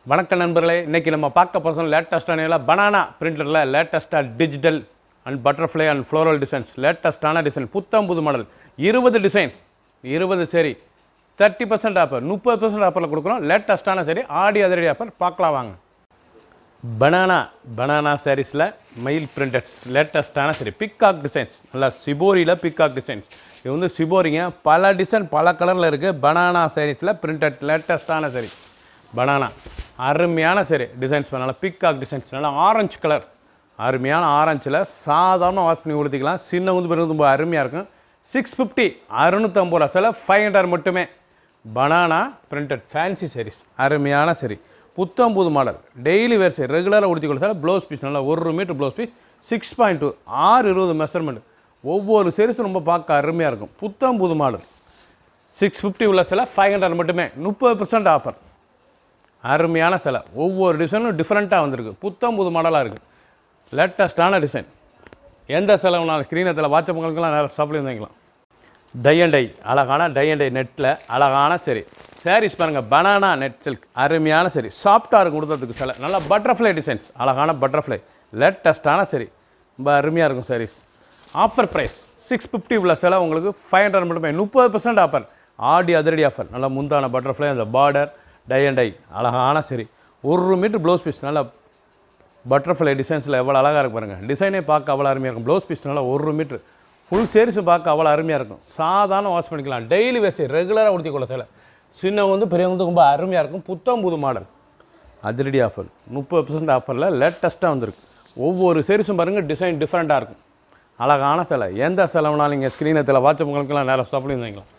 வணக்கம் நண்பர்களே இன்றைக்கி நம்ம பார்க்க போகிற லேட்டஸ்டான பனானா பிரிண்டரில் லேட்டஸ்ட்டாக digital and butterfly and floral designs லேட்டஸ்ட்டான டிசைன் புத்தம் புது மாடல் இருபது டிசைன் இருபது சரி தேர்ட்டி பர்சன்ட் ஆஃபர் முப்பது பர்சன்ட் ஆஃபரில் கொடுக்குறோம் லேட்டஸ்ட்டான சரி ஆடி அதிரடி ஆஃபர் பார்க்கலாம் வாங்க பனானா பனானா சாரீஸில் மயில் பிரிண்டட்ஸ் லேட்டஸ்ட்டான சரி பிக்காக் டிசைன்ஸ் நல்லா சிபோரியில் பிக்காக் டிசைன்ஸ் இது வந்து சிபோரிங்க பல டிசைன் பல கலரில் இருக்குது பனானா சாரீஸில் பிரிண்டட் லேட்டஸ்ட்டான சரி பனானா அருமையான சரி டிசைன்ஸ் பண்ணலாம் பிக்காக் டிசைன்ஸ் நல்லா ஆரஞ்சு கலர் அருமையான ஆரஞ்சில் சாதாரண வாஷ் பண்ணி ஊற்றிக்கலாம் சின்ன வந்து பெரிய ரொம்ப அருமையாக இருக்கும் சிக்ஸ் ஃபிஃப்டி அறுநூற்றம்பது ரூபா சில ஃபைவ் ஹண்ட்ரட் மட்டுமே பனானா பிரிண்டட் ஃபேன்சி sarees அருமையான சரி புத்தம் புது மாடல் டெய்லி வேர் சரி ரெகுலராக உடுத்திக்கொள்ள சார் ப்ளவுஸ் பீஸ் நல்லா ஒரு metre blouse piece six point two ஆறு இருபது மெஷர்மெண்ட் ஒவ்வொரு செரிஸும் ரொம்ப பார்க்க அருமையாக இருக்கும் புத்தம் புது மாடல் சிக்ஸ் ஃபிஃப்டி உள்ள சில ஃபைவ் ஹண்ட்ரட் மட்டுமே முப்பது பர்சன்ட் ஆஃபர் அருமையான சிலை ஒவ்வொரு டிசைனும் டிஃப்ரெண்ட்டாக வந்திருக்கு புத்தம் புது மாடலாக இருக்குது லேட்டஸ்ட்டான டிசைன் எந்த செலவுனாலும் ஸ்க்ரீனத்தில் வாட்சப்புகளுக்கெல்லாம் நேரம் சாப்பிட்டு வாங்கிக்கலாம் டை அண்ட் டை அழகான டை அண்ட் டை நெட்டில் அழகான சரி சாரீஸ் பாருங்கள் பனானா நெட் சில்க் அருமையான சரி சாஃப்டாக இருக்கும் கொடுத்ததுக்கு சில நல்லா பட்டர்ஃப்ளை டிசைன்ஸ் அழகான பட்டர்ஃப்ளை லேட்டஸ்ட்டான சரி ரொம்ப அருமையாக இருக்கும் sarees offer price six fifty உள்ள சில உங்களுக்கு ஃபைவ் ஹண்ட்ரட் மட்டுமே முப்பது பர்சன்ட் ஆஃபர் ஆடி அதிரடி ஆஃபர் நல்லா முந்தான பட்டர்ஃப்ளை அந்த பார்டர் டை அண்ட் டை அழகான சரி ஒரு மீட்டர் ப்ளவுஸ் பீஸ் நல்லா பட்டர்ஃப்ளை டிசைன்ஸில் எவ்வளோ அழகாக இருக்கு பாருங்கள் டிசைனே பார்க்க அவ்வளோ அருமையாக இருக்கும் ப்ளவுஸ் பீஸ் நல்லா ஒரு மீட்ரு ஃபுல் சேரீஸும் பார்க்க அவ்வளோ அருமையாக இருக்கும் சாதாரண வாஷ் பண்ணிக்கலாம் டெய்லி வேஸ்ட் ரெகுலராக உடுத்திக்கொள்ள சில சின்னவங்க வந்து பெரியவங்க வந்து ரொம்ப அருமையாக இருக்கும் புத்தம் புது மாடல் அதிரடி ஆஃபர் முப்பது பர்சன்ட் ஆஃபரில் லேட்டஸ்ட்டாக வந்திருக்கு ஒவ்வொரு சேரீஸும் பாருங்கள் டிசைன் டிஃப்ரெண்ட்டாக இருக்கும் அழகான சிலை எந்த செலவுனாலும் நீங்கள் ஸ்க்ரீனத்தில் வாட்சப்புகளுக்கெல்லாம் நேரம் ஸ்டாப் பண்ணி இருந்தீங்களா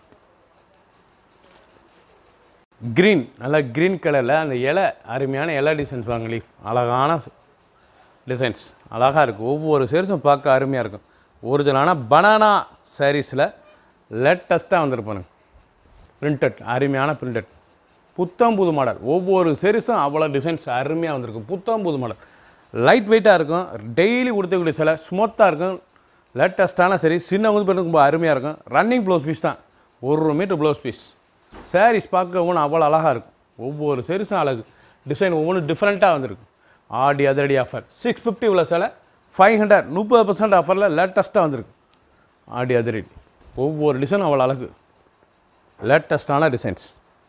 க்ரீன் நல்ல க்ரீன் கலரில் அந்த இலை அருமையான இலை டிசைன்ஸ் பாருங்க லீஃப் அழகான டிசைன்ஸ் அழகாக இருக்குது ஒவ்வொரு சேரிஸும் பார்க்க அருமையாக இருக்கும் ஒரிஜினலான பனானா சாரீஸில் லேட்டஸ்ட்டாக வந்திருப்பானுங்க பிரிண்டட் அருமையான பிரிண்டட் புத்தம் புது மாடல் ஒவ்வொரு சேரீஸும் அவ்வளோ டிசைன்ஸ் அருமையாக வந்திருக்கும் புத்தம் புது மாடல் லைட் வெயிட்டாக இருக்கும் டெய்லி உடுத்தக்கூடிய சில ஸ்மூத்தாக இருக்கும் லேட்டஸ்ட்டான சரி சின்ன வந்து பெண்ணுக்கு ரொம்ப அருமையாக இருக்கும் ரன்னிங் ப்ளவுஸ் பீஸ் தான் ஒரு மீட்டர் ப்ளவுஸ் பீஸ் சாரீஸ் பார்க்க ஒவ்வொன்றும் அவ்வளோ அழகாக இருக்கும் ஒவ்வொரு செரிசும் அழகு டிசைன் ஒவ்வொன்றும் டிஃப்ரெண்ட்டாக வந்திருக்கு ஆடி அதிரடி ஆஃபர் சிக்ஸ் ஃபிஃப்டி உள்ள சில ஃபைவ் ஹண்ட்ரட் முப்பது பர்சன்ட் ஆஃபரில் லேட்டஸ்ட்டாக வந்திருக்கு ஆடி அதிரடி ஒவ்வொரு டிசைனும் அவ்வளோ அழகு லேட்டஸ்ட்டான டிசைன்ஸ்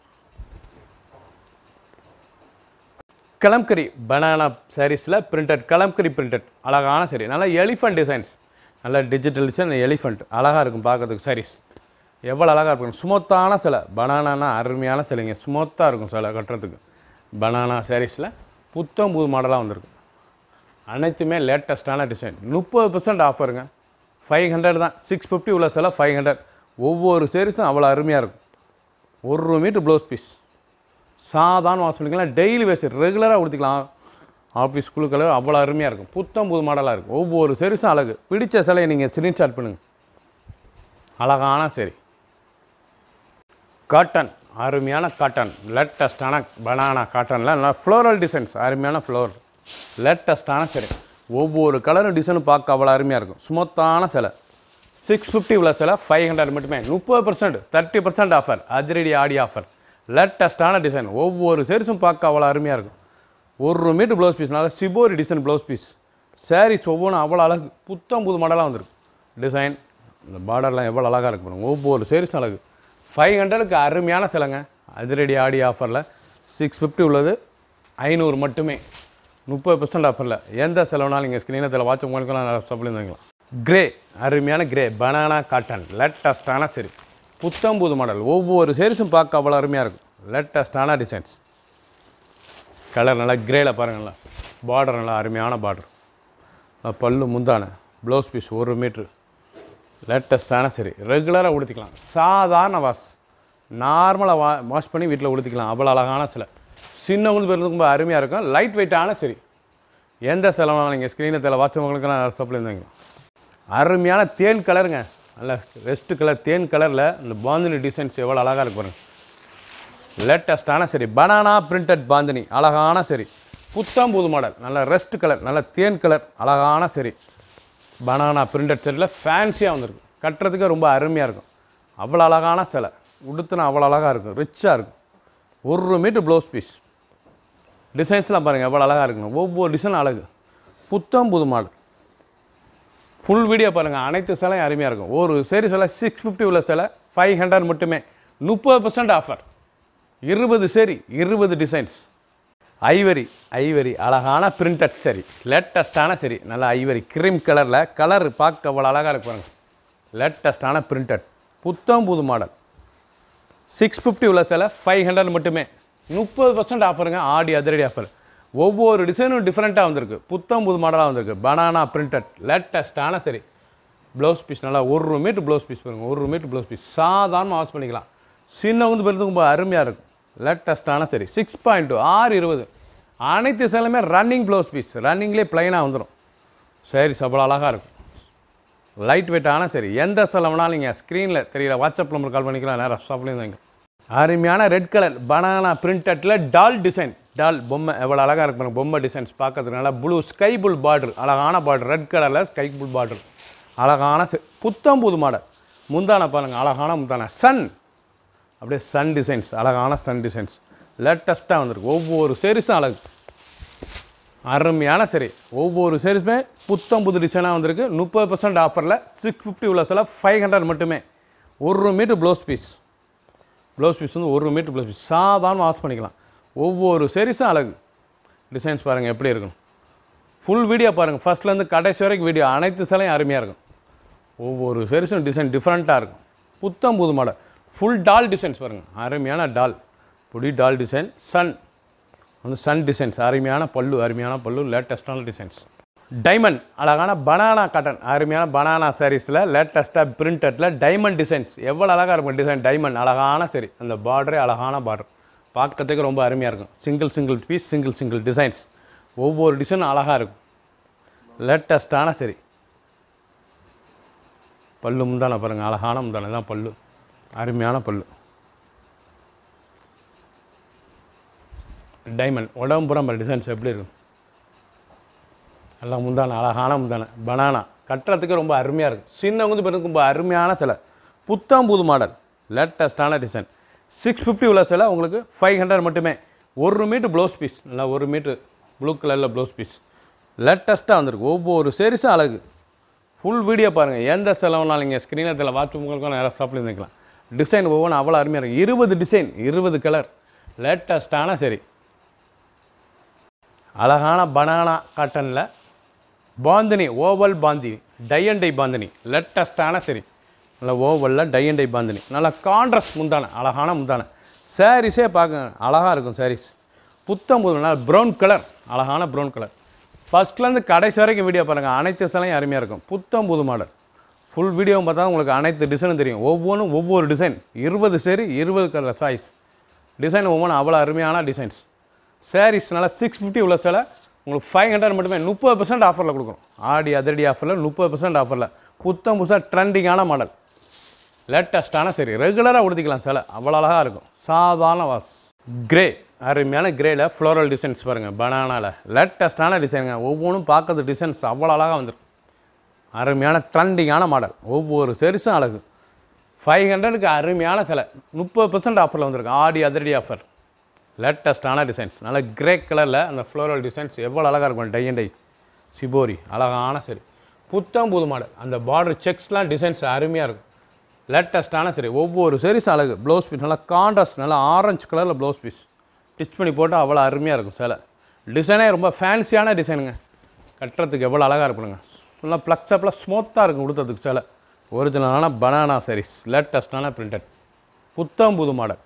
கலம்கரி பனானா சாரீஸில் பிரிண்டட் கலம்கரி பிரிண்டட் அழகான சரி நல்லா எலிஃபண்ட் டிசைன்ஸ் நல்ல டிஜிட்டல் டிசைன் எலிஃபண்ட் அழகாக இருக்கும் பார்க்கறதுக்கு சாரீஸ் எவ்வளோ அழகாக இருக்கும் ஸ்மூத்தான சிலை பனானானா அருமையான சிலைங்க ஸ்மூத்தாக இருக்கும் சிலை கட்டுறதுக்கு பனானா சாரீஸில் புத்தம் புது மாடலாக வந்திருக்கு அனைத்துமே லேட்டஸ்ட்டான டிசைன் முப்பது பர்சன்ட் ஆஃபருங்க ஃபைவ் ஹண்ட்ரட் தான் சிக்ஸ் ஃபிஃப்டி உள்ள சில ஃபைவ் ஹண்ட்ரட் ஒவ்வொரு சேரீஸும் அவ்வளோ அருமையாக இருக்கும் ஒரு மீட்டர் ப்ளவுஸ் பீஸ் சாதாரண வாஷ் பண்ணிக்கலாம் டெய்லி வேஸ்ட் ரெகுலராக உடுத்திக்கலாம் ஆஃபீஸ் ஸ்கூலுக்கு அவ்வளோ அருமையாக இருக்கும் புத்தம் புது மாடலாக இருக்கும் ஒவ்வொரு செரிசும் அழகு பிடிச்ச சிலையை நீங்கள் ஸ்க்ரீன்ஷாட் பண்ணுங்கள் அழகான சரி காட்டன் அருமையான காட்டன் லேட்டஸ்டான பனானா காட்டனில் நல்லா ஃப்ளோரல் டிசைன்ஸ் அருமையான ஃப்ளோர் லேட்டஸ்டான சரி ஒவ்வொரு கலரும் டிசைனும் பார்க்க அவ்வளோ அருமையாக இருக்கும் ஸ்மூத்தான சிலை சிக்ஸ் ஃபிஃப்டி உள்ள சிலை ஃபைவ் ஹண்ட்ரட் மட்டுமே முப்பது பர்சன்ட் தேர்ட்டி பர்சன்ட் ஆஃபர் அதிரடி ஆடி ஆஃபர் லேட்டஸ்டான டிசைன் ஒவ்வொரு செரிசும் பார்க்க அவ்வளோ அருமையாக இருக்கும் ஒரு மீட்டர் ப்ளவுஸ் பீஸ் நல்லா shibori design blouse piece sarees ஒவ்வொன்றும் அவ்வளோ அழகு புத்தம் புது மாடலாக வந்திருக்கு டிசைன் இந்த பார்டர்லாம் எவ்வளோ அழகாக இருக்கு பாருங்க ஒவ்வொரு சேரீஸும் அழகு ஃபைவ் ஹண்ட்ரடுக்கு அருமையான சிலைங்க அதிரடி ஆடி ஆஃபரில் சிக்ஸ் ஃபிஃப்டி உள்ளது ஐநூறு மட்டுமே முப்பது பர்சன்ட் ஆஃபரில் எந்த செலவுனாலும் நீங்கள் ஸ்க்ரீனத்தில் வாட்ச் உங்களுக்கெல்லாம் சப்ளிருந்தாங்களா கிரே அருமையான கிரே பனானா காட்டன் லேட்டஸ்டான சரி புத்தம்புது மாடல் ஒவ்வொரு சேரீஸும் பார்க்க அவ்வளோ அருமையாக இருக்கும் லேட்டஸ்டான டிசைன்ஸ் கலர் நல்லா கிரேல பாருங்களேன் பார்டர் நல்லா அருமையான பார்டர் பல்லு முந்தான ப்ளவுஸ் பீஸ் ஒரு மீட்ரு லேட்டஸ்ட்டான சரி ரெகுலராக உடுத்திக்கலாம் சாதாரண வாஷ் நார்மலாக வா வாஷ் பண்ணி வீட்டில் உடுத்திக்கலாம் அவ்வளோ அழகான சிலை சின்னவங்களுக்கு பெருந்துக்கு ரொம்ப அருமையாக இருக்கும் லைட் வெயிட்டான சரி எந்த செலவானாலும் நீங்கள் ஸ்க்ரீனத்தில் வாட்சவங்களுக்கெல்லாம் சப்ளிருந்தாங்க அருமையான தேன் கலருங்க நல்ல வெஸ்ட் கலர் தேன் கலரில் இந்த பாந்தினி டிசைன்ஸ் எவ்வளோ அழகாக இருக்கு பாருங்க லேட்டஸ்ட்டான சரி பனானா பிரிண்டட் பாந்தினி அழகான சரி புத்தம் புது மாடல் நல்ல ரெஸ்ட் கலர் நல்ல தேன் கலர் அழகான சரி பனானா பிரிண்டட் சரியில் ஃபேன்சியாக வந்திருக்கு கட்டுறதுக்கு ரொம்ப அருமையாக இருக்கும் அவ்வளோ அழகான சிலை உடுத்துனா அவ்வளோ அழகாக இருக்கும் ரிச்சாக இருக்கும் ஒரு மீட்டர் ப்ளவுஸ் பீஸ் டிசைன்ஸ்லாம் பாருங்கள் எவ்வளோ அழகாக இருக்கணும் ஒவ்வொரு டிசைன் அழகு புத்தம் புது மாடல் ஃபுல் வீடியோ பாருங்கள் அனைத்து சிலையும் அருமையாக இருக்கும் ஒரு சரி சிலை சிக்ஸ் ஃபிஃப்டி உள்ள சிலை ஃபைவ் ஹண்ட்ரட் மட்டுமே முப்பது பர்சன்ட் ஆஃபர் இருபது சரி இருபது டிசைன்ஸ் ஐவரி ஐவரி அழகான பிரிண்டட் சரி லேட்டஸ்ட்டான சரி நல்லா ஐவரி க்ரீம் கலரில் கலர் பார்க்க அவ்வளோ அழகாக இருக்கு பாருங்க லேட்டஸ்ட்டான பிரிண்டட் புத்தம் புது மாடல் சிக்ஸ் ஃபிஃப்டி உள்ள சில ஃபைவ் ஹண்ட்ரட் மட்டுமே முப்பது பர்சன்ட் ஆஃபருங்க ஆடி அதிரடி ஆஃபர் ஒவ்வொரு டிசைனும் டிஃப்ரெண்ட்டாக வந்திருக்கு புத்தம் புது மாடலாக வந்திருக்கு பனானா பிரிண்டட் லேட்டஸ்ட்டான சரி ப்ளவுஸ் பீஸ் நல்லா ஒரு மீட்டர் ப்ளவுஸ் பீஸ் பாருங்க ஒரு மீட்டர் ப்ளவுஸ் பீஸ் சாதாரணமாக வாஷ் பண்ணிக்கலாம் சின்னவங்க பெருந்துக்கு ரொம்ப அருமையாக இருக்கும் லேட்டஸ்ட்டான சரி சிக்ஸ் பாயிண்ட் டூ ஆறு இருபது அனைத்து சேலுமே ரன்னிங் ப்ளவுஸ் பீஸ் ரன்னிங்லேயே ப்ளைனாக வந்துடும் சரி அவ்வளோ அழகாக இருக்கும் லைட் வெயிட்டான சரி எந்த செலவுனாலும் நீங்கள் ஸ்க்ரீனில் தெரியல வாட்ஸ்அப் நம்பர் கால் பண்ணிக்கலாம் நேராக ஷாப்லேயும் வாங்க அருமையான ரெட் கலர் பனானா பிரிண்டட்டில் டால் டிசைன் டால் பொம்மை எவ்வளோ அழகாக இருக்கு பாருங்க பொம்மை டிசைன்ஸ் பார்க்கறதுக்கு நல்லா ப்ளூ ஸ்கை புல் பார்டர் அழகான பார்டர் ரெட் கலரில் ஸ்கை புல் பார்டர் அழகான செ- புத்தம் புது மாடல் முந்தான பாருங்க அழகான முந்தான சன் அப்படியே சன் டிசைன்ஸ் அழகான சன் டிசைன்ஸ் லேட்டஸ்ட்டாக வந்திருக்கு ஒவ்வொரு சேரீஸும் அழகு அருமையான சரி ஒவ்வொரு சேரீஸுமே புத்தம் புது டிசைனாக வந்திருக்கு முப்பது பர்சன்ட் ஆஃபரில் சிக்ஸ் ஃபிஃப்டி உள்ள சில ஃபைவ் ஹண்ட்ரட் மட்டுமே ஒரு metre blouse piece blouse piece வந்து ஒரு மீட்டர் ப்ளவுஸ் பீஸ் சாதாரண வாஷ் பண்ணிக்கலாம் ஒவ்வொரு சேரீஸும் அழகு டிசைன்ஸ் பாருங்கள் எப்படி இருக்கும் ஃபுல் வீடியோ பாருங்கள் ஃபஸ்ட்லேருந்து கடைசி வரைக்கும் வீடியோ அனைத்து சிலையும் அருமையாக இருக்கும் ஒவ்வொரு சேரீஸும் டிசைன் டிஃப்ரெண்ட்டாக இருக்கும் புத்தம் புது மாடல் ஃபுல் டால் டிசைன்ஸ் பாருங்கள் அருமையான டால் புடி டால் டிசைன் சன் வந்து சன் டிசைன்ஸ் அருமையான பல்லு அருமையான பல்லு லேட்டஸ்டான டிசைன்ஸ் டைமண்ட் அழகான பனானா காட்டன் அருமையான பனானா சாரீஸில் லேட்டஸ்ட்டாக பிரிண்டட்டில் டைமண்ட் டிசைன்ஸ் எவ்வளோ அழகாக இருக்கும் டிசைன் டைமண்ட் அழகான சரி அந்த பார்டரே அழகான பார்டர் பார்க்கறதுக்கு ரொம்ப அருமையாக இருக்கும் single single piece single single designs ஒவ்வொரு டிசைனும் அழகாக இருக்கும் லேட்டஸ்ட்டான சரி பல்லு முந்தான பாருங்கள் அழகான முந்தான தான் பல்லு அருமையான பல்லு டைமண்ட் உடம்புறம் டிசைன்ஸ் எப்படி இருக்கும் எல்லாம் முந்தான அழகான முந்தான பனானா கட்டுறதுக்கு ரொம்ப அருமையாக இருக்கும் சின்னவங்க வந்து பெருக்கு ரொம்ப அருமையான சிலை புத்தம் புது மாடல் லேட்டஸ்டான டிசைன் சிக்ஸ் ஃபிஃப்டி உள்ள சிலை உங்களுக்கு ஃபைவ் ஹண்ட்ரட் மட்டுமே ஒரு மீட்டர் ப்ளவுஸ் பீஸ் நல்லா ஒரு மீட்ரு ப்ளூ கலரில் ப்ளவுஸ் பீஸ் லேட்டஸ்ட்டாக வந்திருக்கு ஒவ்வொரு சேரீஸும் அழகு ஃபுல் வீடியோ பாருங்கள் எந்த செலவுனாலும் நீங்கள் ஸ்க்ரீனில் தெரியல வாட்ஸ்அப் உங்களுக்கும் நேராக ஷாப்பில் இருந்துக்கலாம் டிசைன் ஒவ்வொன்றும் அவ்வளோ அருமையாக இருக்கும் இருபது டிசைன் இருபது கலர் லேட்டஸ்ட்டான சரி அழகான பனானா காட்டனில் bandhani oval bandhani tie and tie bandhani லேட்டஸ்ட்டான சரி நல்ல ஓவலில் டை அண்ட் டை பாந்தினி நல்ல கான்ட்ராஸ்ட் முந்தான அழகான முந்தான சாரீஸே பார்க்க அழகாக இருக்கும் சாரீஸ் புத்தம் புது நல்ல ப்ரௌன் கலர் அழகான ப்ரௌன் கலர் ஃபஸ்ட்லேருந்து கடைசி வரைக்கும் வீடியோ பாருங்கள் அனைத்து சிலையும் அருமையாக இருக்கும் புத்தம் புது மாடல் ஃபுல் வீடியோவும் பார்த்தா உங்களுக்கு அனைத்து டிசைனும் தெரியும் ஒவ்வொன்றும் ஒவ்வொரு டிசைன் இருபது சரி இருபது கலர் சாய்ஸ் டிசைன் ஒவ்வொன்றும் அவ்வளோ அருமையான டிசைன்ஸ் சாரீஸ் நல்லா சிக்ஸ் ஃபிஃப்டி உள்ள சில உங்களுக்கு ஃபைவ் ஹண்ட்ரட் மட்டுமே முப்பது பர்சன்ட் ஆஃபரில் கொடுக்குறோம் ஆடி அதிரடி ஆஃபரில் முப்பது பர்சன்ட் ஆஃபரில் புத்தம் புதுசாக ட்ரெண்டிங்கான மாடல் லேட்டஸ்ட்டான சரி ரெகுலராக உடுத்திக்கலாம் சில அவ்வளோ அழகாக இருக்கும் சாதாரண வாஸ் கிரே அருமையான கிரேல ஃப்ளோரல் டிசைன்ஸ் பாருங்கள் பனானாவில் லேட்டஸ்ட்டான டிசைனுங்க ஒவ்வொன்றும் பார்க்கறது டிசைன்ஸ் அவ்வளோ அழகாக வந்துருக்கு அருமையான ட்ரெண்டிங்கான மாடல் ஒவ்வொரு செரிசும் அழகு ஃபைவ் ஹண்ட்ரடுக்கு அருமையான சிலை முப்பது பர்சன்ட் ஆஃபரில் வந்திருக்கு ஆடி அதிரடி ஆஃபர் லேட்டஸ்ட்டான டிசைன்ஸ் நல்ல கிரே கலரில் அந்த ஃப்ளோரல் டிசைன்ஸ் எவ்வளோ அழகாக இருக்கும் டை அண்ட் டை சிபோரி அழகான சரி புத்தம் புது மாடல் அந்த பார்டர் செக்ஸ்லாம் டிசைன்ஸ் அருமையாக இருக்கும் லேட்டஸ்ட்டான சரி ஒவ்வொரு செரிஸ் அழகு ப்ளவுஸ் பீஸ் நல்லா கான்ட்ராஸ்ட் நல்லா ஆரஞ்சு கலரில் ப்ளவுஸ் பீஸ் ஸ்டிச் பண்ணி போட்டால் அவ்வளோ அருமையாக இருக்கும் சிலை டிசைனே ரொம்ப ஃபேன்சியான டிசைனுங்க கட்டுறதுக்கு எவ்வளோ அழகாக இருப்பாங்க நல்லா ப்ளக்ஸப்பில் ஸ்மூத்தாக இருக்கும் கொடுத்ததுக்கு சிலை ஒரிஜினலான பனானா sarees லேட்டஸ்டான பிரிண்டட் புத்தம் புது மாடல்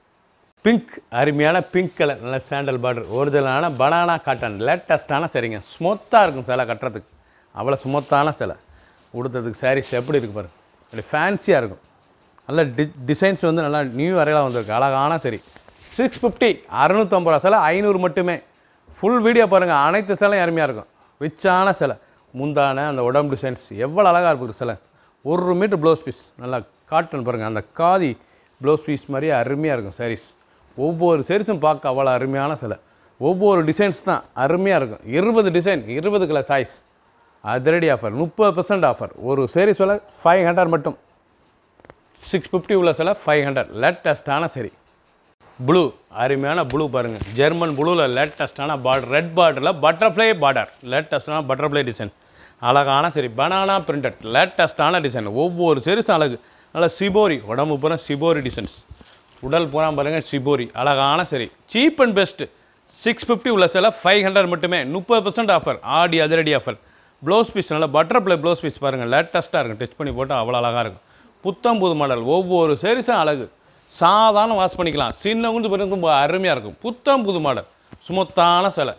பிங்க் அருமையான பிங்க் கலர் நல்ல சாண்டல் பார்டர் ஒரிஜினலான பனானா காட்டன் லேட்டஸ்ட்டான சரிங்க ஸ்மூத்தாக இருக்கும் சிலை கட்டுறதுக்கு அவ்வளோ ஸ்மூத்தான சிலை உடுத்ததுக்கு சாரீஸ் எப்படி இருக்கு பாருங்க அப்படி ஃபேன்சியாக இருக்கும் நல்ல டி டிசைன்ஸ் வந்து நல்லா நியூ வரையில வந்திருக்கு அழகான சரி சிக்ஸ் ஃபிஃப்டி அறுநூத்தம்பது ரூபா சிலை ஐநூறு மட்டுமே ஃபுல் வீடியோ பாருங்கள் அனைத்து சிலையும் அருமையாக இருக்கும் ரிச்சான சிலை முந்தான அந்த உடம்பு டிசைன்ஸ் எவ்வளோ அழகாக இருக்குது சிலை ஒரு மீட்டர் ப்ளவுஸ் பீஸ் நல்லா காட்டன் பாருங்கள் அந்த காதி ப்ளவுஸ் பீஸ் மாதிரியே அருமையாக இருக்கும் சாரீஸ் ஒவ்வொரு சாரீஸும் பார்க்க அவ்வளோ அருமையான சிலை ஒவ்வொரு டிசைன்ஸ் தான் அருமையாக இருக்கும் இருபது டிசைன் இருபது கலர் சாய்ஸ் அதிரடி ஆஃபர் முப்பது பர்சன்ட் ஆஃபர் ஒரு சாரீஸ் விலை ஃபைவ் ஹண்ட்ரட் மட்டும் சிக்ஸ் ஃபிஃப்டி உள்ள சில ஃபைவ் ஹண்ட்ரட் லேட்டஸ்ட்டான சரி ப்ளூ அருமையான ப்ளூ பாருங்கள் ஜெர்மன் ப்ளூவில் லேட்டஸ்டான பார்டர் ரெட் பார்டரில் பட்டர்ஃப்ளை பார்டர் லேட்டஸ்டான பட்டர்ஃப்ளை டிசைன் அழகான சரி பனானா பிரிண்டட் லேட்டஸ்டான டிசைன் ஒவ்வொரு செருசும் அழகு நல்லா சிபோரி உடம்பு பூரா சிபோரி டிசைன்ஸ் உடல் பூரா பாருங்கள் சிபோரி அழகான சரி cheap and best six fifty உள்ள சில ஃபைவ் ஹண்ட்ரட் மட்டுமே முப்பது பர்சன்ட் ஆஃபர் ஆடி அதிரடி ஆஃபர் ப்ளவுஸ் பீஸ் நல்லா பட்டர்ஃப்ளை ப்ளவுஸ் பீஸ் பாருங்கள் லேட்டஸ்ட்டாக இருக்கும் டெஸ்ட் பண்ணி போட்டால் அவ்வளோ அழகாக இருக்கும் புத்தம் புது மாடல் ஒவ்வொரு சரிசும் அழகு சாதாரண வாஷ் பண்ணிக்கலாம் சின்ன குஞ்சு பிறகு ரொம்ப அருமையாக இருக்கும் புத்தம் புது மாடல் சுமத்தான சிலை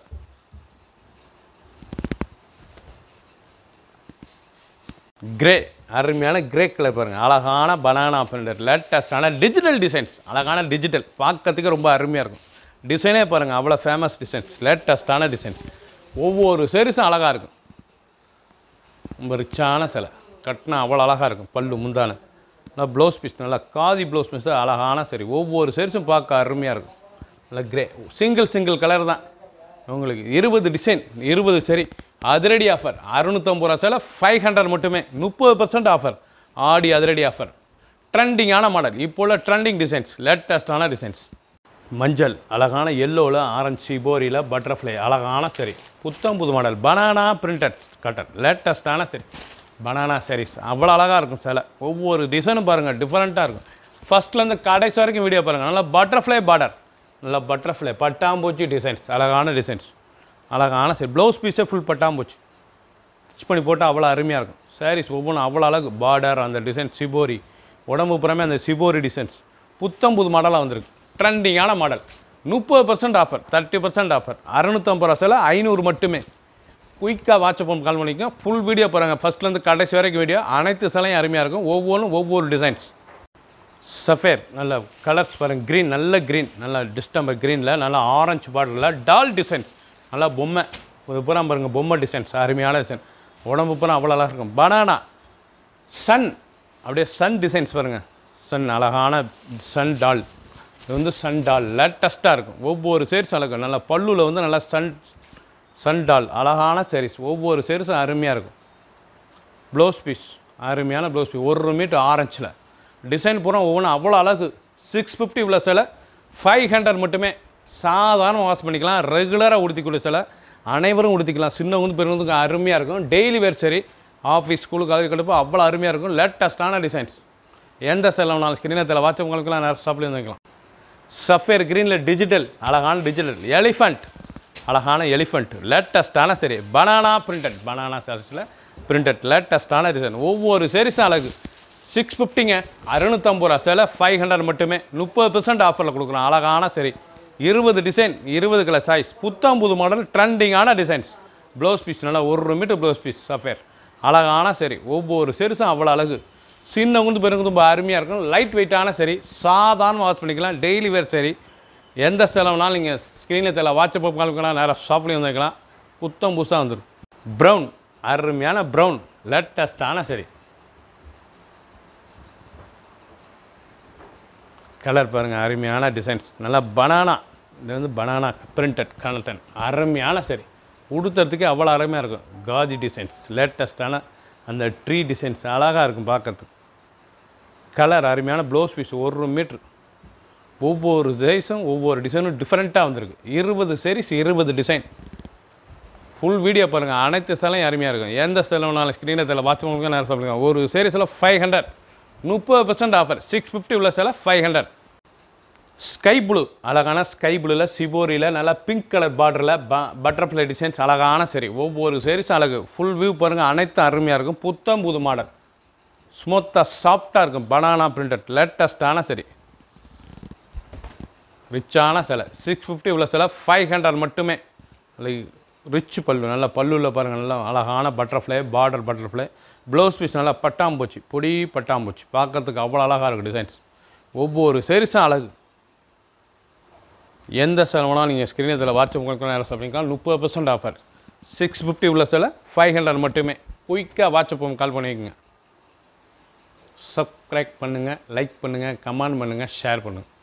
கிரே அருமையான கிரே கலர் பாருங்கள் அழகான பனானா பிரிண்டர் லேட்டஸ்டான டிஜிட்டல் டிசைன்ஸ் அழகான டிஜிட்டல் பார்க்கறதுக்கு ரொம்ப அருமையாக இருக்கும் டிசைனே பாருங்கள் அவ்வளோ ஃபேமஸ் டிசைன்ஸ் லேட்டஸ்டான டிசைன்ஸ் ஒவ்வொரு சரிசும் அழகாக இருக்கும் ரொம்ப ரிச்சான சிலை கட்டினா அவ்வளோ அழகாக இருக்கும் பல்லு முந்தான நல்லா ப்ளவுஸ் பீஸ் நல்லா காதி ப்ளவுஸ் பீஸ் அழகான சரி ஒவ்வொரு சரிசும் பார்க்க அருமையாக இருக்கும் நல்லா கிரே சிங்கிள் சிங்கிள் கலர் தான் உங்களுக்கு இருபது டிசைன் இருபது சரி அதிரடி ஆஃபர் அறுநூத்தம்பது ரூபா சேலை ஃபைவ் ஹண்ட்ரட் மட்டுமே முப்பது பர்சன்ட் ஆஃபர் ஆடி அதிரடி ஆஃபர் ட்ரெண்டிங்கான மாடல் இப்போ உள்ள ட்ரெண்டிங் டிசைன்ஸ் லேட்டஸ்டான டிசைன்ஸ் மஞ்சள் அழகான எல்லோவில் ஆரஞ்சு சிபோரியில் பட்டர்ஃப்ளை அழகான சரி புத்தம் புது மாடல் பனானா பிரிண்டட் கட்டன் லேட்டஸ்டான சரி பனானா sarees அவ்வளோ அழகாக இருக்கும் சிலை ஒவ்வொரு டிசைனும் பாருங்கள் டிஃப்ரெண்ட்டாக இருக்கும் ஃபஸ்ட்லேருந்து கடைசி வரைக்கும் வீடியோ பாருங்கள் நல்லா பட்டர்ஃப்ளை பார்டர் நல்லா பட்டர்ஃப்ளை பட்டாம்பூச்சி டிசைன்ஸ் அழகான டிசைன்ஸ் அழகான சரி ப்ளவுஸ் பீஸே ஃபுல் பட்டாம்பூச்சி ஸ்டிச் பண்ணி போட்டால் அவ்வளோ அருமையாக இருக்கும் சாரீஸ் ஒவ்வொன்றும் அவ்வளோ அழகு பார்டர் அந்த டிசைன் சிபோரி உடம்பு புறமே அந்த சிபோரி டிசைன்ஸ் புத்தம் புது மாடலாக வந்திருக்கு ட்ரெண்டிங்கான மாடல் முப்பது percent offer thirty percent offer அறநூற்றம்பது ரூபா சில ஐநூறு மட்டுமே குயிக்காக வாட்ஸ்அப் கால் பண்ணிக்கோங்க ஃபுல் வீடியோ பாருங்கள் ஃபஸ்ட்லேருந்து கடைசி வரைக்கும் வீடியோ அனைத்து சிலையும் அருமையாக இருக்கும் ஒவ்வொன்றும் ஒவ்வொரு டிசைன்ஸ் சஃபேர் நல்ல கலர்ஸ் பாருங்கள் க்ரீன் நல்ல க்ரீன் நல்ல டிஸ்டம்பர் க்ரீனில் நல்லா ஆரஞ்சு பார்டரில் டால் டிசைன்ஸ் நல்லா பொம்மை ஒரு புறம் பாருங்கள் பொம்மை டிசைன்ஸ் அருமையான டிசைன் உடம்பு புறம் அவ்வளோ அழகாக இருக்கும் பனானா சன் அப்படியே சன் டிசைன்ஸ் பாருங்கள் சன் அழகான சன் டால் இது வந்து சன் டால் லேட்டஸ்ட்டாக இருக்கும் ஒவ்வொரு சேரிஸும் அழகு நல்லா பல்லுவில் வந்து நல்லா சன் சன் டால் அழகான சேரீஸ் ஒவ்வொரு சேரிஸும் அருமையாக இருக்கும் ப்ளவுஸ் பீஸ் அருமையான ப்ளவுஸ் பீஸ் ஒரு மீட்டர் ஆரஞ்சில் டிசைன் பூரா ஒவ்வொன்றும் அவ்வளோ அழகு சிக்ஸ் ஃபிஃப்டி உள்ள சிலை ஃபைவ் ஹண்ட்ரட் மட்டுமே சாதாரண வாஷ் பண்ணிக்கலாம் ரெகுலராக உடுத்திக்கூடிய சிலை அனைவரும் உடுத்திக்கலாம் சின்னவங்க பெரியவங்களுக்கு அருமையாக இருக்கும் டெய்லி வேர் சரி ஆஃபீஸ் ஸ்கூலுக்கு அது கடுப்பு அவ்வளோ அருமையாக இருக்கும் லேட்டஸ்ட்டான டிசைன்ஸ் எந்த செலவுனாலும் ஸ்க்ரீனத்தில் வாட்சவங்களுக்குலாம் நிறைய ஷாப்லேயே வந்துக்கலாம் சஃபேர் க்ரீனில் டிஜிட்டல் அழகான டிஜிட்டல் எலிஃபண்ட் அழகான எலிஃபண்ட் லேட்டஸ்ட்டான சரி பனானா பிரிண்டட் பனானா சாரீஸில் பிரிண்டட் லேட்டஸ்ட்டான டிசைன் ஒவ்வொரு சேரீஸும் அழகு சிக்ஸ் ஃபிஃப்டிங்க அறுநூத்தம்பது ரூபா சேலை ஃபைவ் ஹண்ட்ரட் மட்டுமே முப்பது பெர்சன்ட் ஆஃபரில் கொடுக்குறோம் அழகான சரி இருபது டிசைன் இருபது கலர் சாய்ஸ் புத்தம் புது மாடல் ட்ரெண்டிங்கான டிசைன்ஸ் ப்ளவுஸ் பீஸ் நல்லா ஒரு மீட்டர் ப்ளவுஸ் பீஸ் சஃபேர் அழகான சரி ஒவ்வொரு செருசும் அவ்வளோ அழகு சின்ன குந்து பெருங்கு ரொம்ப அருமையாக இருக்கும் லைட் வெயிட்டான சரி சாதாரண வாஷ் பண்ணிக்கலாம் டெய்லி வேர் சரி எந்த செலவுனாலும் நீங்கள் ஸ்க்ரீனில் தெரியல வாட்ஸ்அப் கால்க்கலாம் நேராக ஷாப்லேயும் வந்துக்கலாம் புத்தம் புதுசாக வந்துடும் ப்ரௌன் அருமையான ப்ரௌன் லேட்டஸ்டான சரி கலர் பாருங்கள் அருமையான டிசைன்ஸ் நல்லா பனானா இது வந்து பனானா பிரிண்டட் கனட்டன் அருமையான சரி உடுத்துறதுக்கே அவ்வளோ அருமையாக இருக்கும் காதி டிசைன்ஸ் லேட்டஸ்ட்டான அந்த ட்ரீ டிசைன்ஸ் அழகாக இருக்கும் பார்க்கறதுக்கு கலர் அருமையான ப்ளவுஸ் பீஸ் ஒரு மீட்ரு ஒவ்வொரு சைஸும் ஒவ்வொரு டிசைனும் டிஃப்ரெண்ட்டாக வந்திருக்கு இருபது சைஸ் இருபது டிசைன் ஃபுல் வீடியோ பாருங்கள் அனைத்து ஸ்டைலையும் அருமையாக இருக்கும் எந்த ஸ்டைலும் ஸ்க்ரீனில் தெரியல வாட்ச் பண்ணுங்க நேரம் சொல்லுங்க ஒரு சீரீஸில் ஃபைவ் ஹண்ட்ரட் முப்பது பர்சன்ட் ஆஃபர் சிக்ஸ் ஃபிஃப்டி உள்ள சில ஃபைவ் ஹண்ட்ரட் ஸ்கை ப்ளூ அழகான ஸ்கை ப்ளூவில் சிபோரியில் நல்லா பிங்க் கலர் பார்டரில் ப பட்டர்ஃப்ளை டிசைன்ஸ் அழகான சரி ஒவ்வொரு சீரீஸும் அழகு ஃபுல் வியூ பாருங்கள் அனைத்தும் அருமையாக இருக்கும் புத்தம் புது மாடல் ஸ்மூத்தாக சாஃப்டாக இருக்கும் பனானா பிரிண்டட் லேட்டஸ்ட்டான சரி ரிச்சான சிலை சிக்ஸ் ஃபிஃப்டி உள்ள சிலை ஃபைவ் ஹண்ட்ரட் மட்டுமே ரிச் பல்லு நல்லா பல்லுவில் பாருங்கள் நல்லா அழகான butterfly border butterfly blouse piece நல்லா பட்டாம்பூச்சி பொடி பட்டாம்பூச்சி பார்க்கறதுக்கு அவ்வளோ அழகாக இருக்கும் டிசைன்ஸ் ஒவ்வொரு சரிசும் அழகு எந்த செலவுனாலும் நீங்கள் ஸ்க்ரீனில் வாட்ஸ்அப் உங்களுக்கு நேரம் சொல்லிக்கலாம் முப்பது பர்சன்ட் ஆஃபர் சிக்ஸ் ஃபிஃப்டி உள்ள சில ஃபைவ் ஹண்ட்ரட் மட்டுமே குயிக்காக வாட்ஸ்அப் கால் பண்ணிக்கோங்க சப்ஸ்கிரைப் பண்ணுங்கள் லைக் பண்ணுங்கள் கமெண்ட் பண்ணுங்கள் ஷேர் பண்ணுங்கள்